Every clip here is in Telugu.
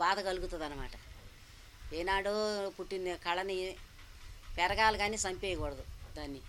బాధ కలుగుతుంది అనమాట ఏనాడో పుట్టిన కళని పెరగాలి కానీ చంపేయకూడదు దాన్ని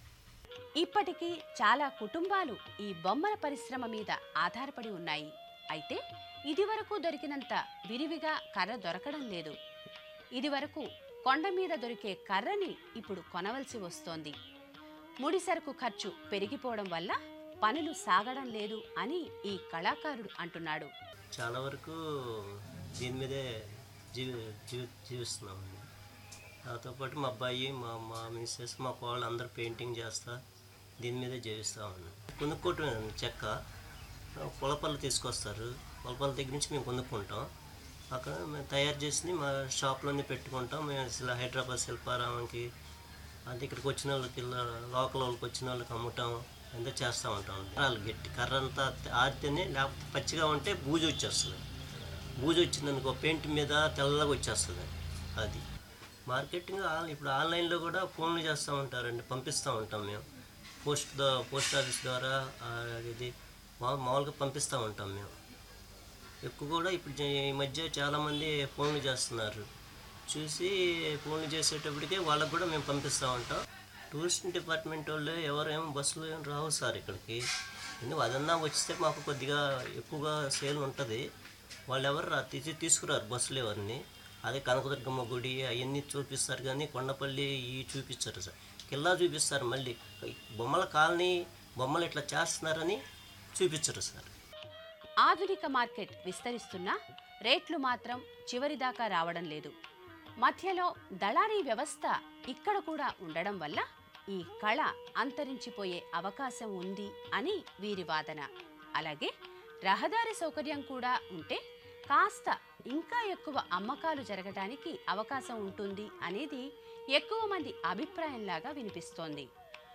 ఇప్పటికీ చాలా కుటుంబాలు ఈ బొమ్మల పరిశ్రమ మీద ఆధారపడి ఉన్నాయి అయితే ఇదివరకు దొరికినంత విరివిగా కర్ర దొరకడం లేదు ఇదివరకు కొండ మీద దొరికే కర్రని ఇప్పుడు కొనవలసి వస్తోంది ముడి సరుకు ఖర్చు పెరిగిపోవడం వల్ల పనులు సాగడం లేదు అని ఈ కళాకారుడు అంటున్నాడు చాలా వరకు దీని మీదే జీవి జీవి జీవిస్తున్నామండి నాతో పాటు మా అబ్బాయి మా మా మిస్సెస్ మా కోళ్ళు అందరూ పెయింటింగ్ చేస్తా దీని మీదే జీవిస్తామండి కొనుక్కోవటం చెక్క పొలపల్లి తీసుకొస్తారు పొలపల్లి దగ్గర నుంచి మేము కొనుక్కుంటాం అక్కడ మేము తయారు చేసి మా షాప్లోనే పెట్టుకుంటాం మేము అసలు హైదరాబాద్ శిల్పారామంకి అంటే ఇక్కడికి వచ్చిన వాళ్ళకి ఇలా లోకల్ వాళ్ళకి వచ్చిన వాళ్ళకి అమ్ముతాం అంతా చేస్తూ ఉంటాం కర్రలు గట్టి కర్ర అంతా ఆడితేనే లేకపోతే పచ్చిగా ఉంటే బూజు వచ్చేస్తుంది బూజు వచ్చిందనుకో పెయింట్ మీద తెల్లగా వచ్చేస్తుంది అది మార్కెటింగ్ ఆన్- ఇప్పుడు ఆన్లైన్లో కూడా ఫోన్లు చేస్తూ ఉంటారండి పంపిస్తూ ఉంటాం మేము పోస్ట్ దా- పోస్ట్ ఆఫీస్ ద్వారా ఆ, ఇది మా- మామూలుగా పంపిస్తూ ఉంటాం మేము ఎక్కువ కూడా ఇప్పుడు జ- ఈ మధ్య చాలామంది ఫోన్లు చేస్తున్నారు చూసి ఫోన్లు చేసేటప్పటికే వాళ్ళకు కూడా మేము పంపిస్తూ ఉంటాం టూరిస్ట్ డిపార్ట్మెంట్ వాళ్ళు ఎవరేం బస్సులు ఏం రావు సార్ ఇక్కడికి ఎందుకు అదన్నా వస్తే మాకు కొద్దిగా ఎక్కువగా సేల్ ఉంటుంది వాళ్ళు ఎవరు రా తీసి తీసుకురారు బస్సులు ఎవరిని అదే కనకదుర్గమ్మ గుడి అవన్నీ చూపిస్తారు కానీ కొండపల్లి ఇవి చూపించారు సార్ కిల్లా చూపిస్తారు మళ్ళీ బొమ్మల కాలనీ బొమ్మలు ఇట్లా చేస్తున్నారని చూపించరు సార్ ఆధునిక మార్కెట్ విస్తరిస్తున్నా రేట్లు మాత్రం చివరిదాకా రావడం లేదు మధ్యలో దళారీ వ్యవస్థ ఇక్కడ కూడా ఉండడం వల్ల ఈ కళ అంతరించిపోయే అవకాశం ఉంది అని వీరి వాదన అలాగే రహదారి సౌకర్యం కూడా ఉంటే కాస్త ఇంకా ఎక్కువ అమ్మకాలు జరగడానికి అవకాశం ఉంటుంది అనేది ఎక్కువ మంది అభిప్రాయంలాగా వినిపిస్తోంది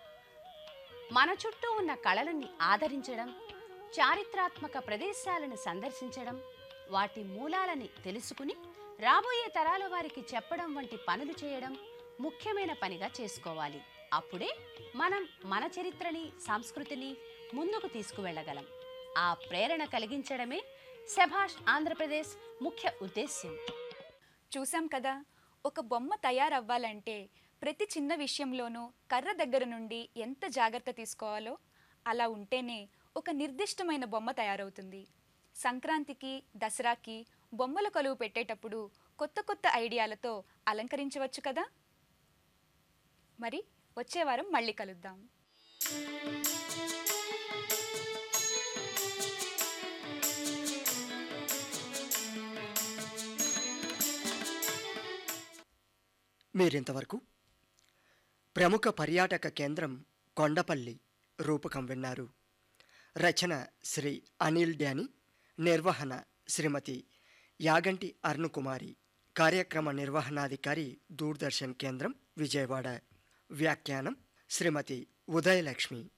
మన చుట్టూ ఉన్న కళలని ఆదరించడం చారిత్రాత్మక ప్రదేశాలను సందర్శించడం వాటి మూలాలని తెలుసుకుని రాబోయే తరాల వారికి చెప్పడం వంటి పనులు చేయడం ముఖ్యమైన పనిగా చేసుకోవాలి అప్పుడే మనం మన చరిత్రని సంస్కృతిని ముందుకు తీసుకువెళ్ళగలం ఆ ప్రేరణ కలిగించడమే శభాష్ ఆంధ్రప్రదేశ్ ముఖ్య ఉద్దేశ్యం చూసాం కదా ఒక బొమ్మ తయారవ్వాలంటే ప్రతి చిన్న విషయంలోనూ కర్ర దగ్గర నుండి ఎంత జాగ్రత్త తీసుకోవాలో అలా ఉంటేనే ఒక నిర్దిష్టమైన బొమ్మ తయారవుతుంది సంక్రాంతికి దసరాకి బొమ్మల కొలువు పెట్టేటప్పుడు కొత్త కొత్త ఐడియాలతో అలంకరించవచ్చు కదా మరి వచ్చే వారం మళ్ళీ కలుద్దాం మీరింతవరకు ప్రముఖ పర్యాటక కేంద్రం కొండపల్లి రూపకం విన్నారు రచన శ్రీ అనిల్ డ్యాని నిర్వహణ శ్రీమతి యాగంటి అరుణకుమారి కార్యక్రమ నిర్వహణాధికారి దూరదర్శన్ కేంద్రం విజయవాడ వ్యాఖ్యానం శ్రీమతి ఉదయలక్ష్మి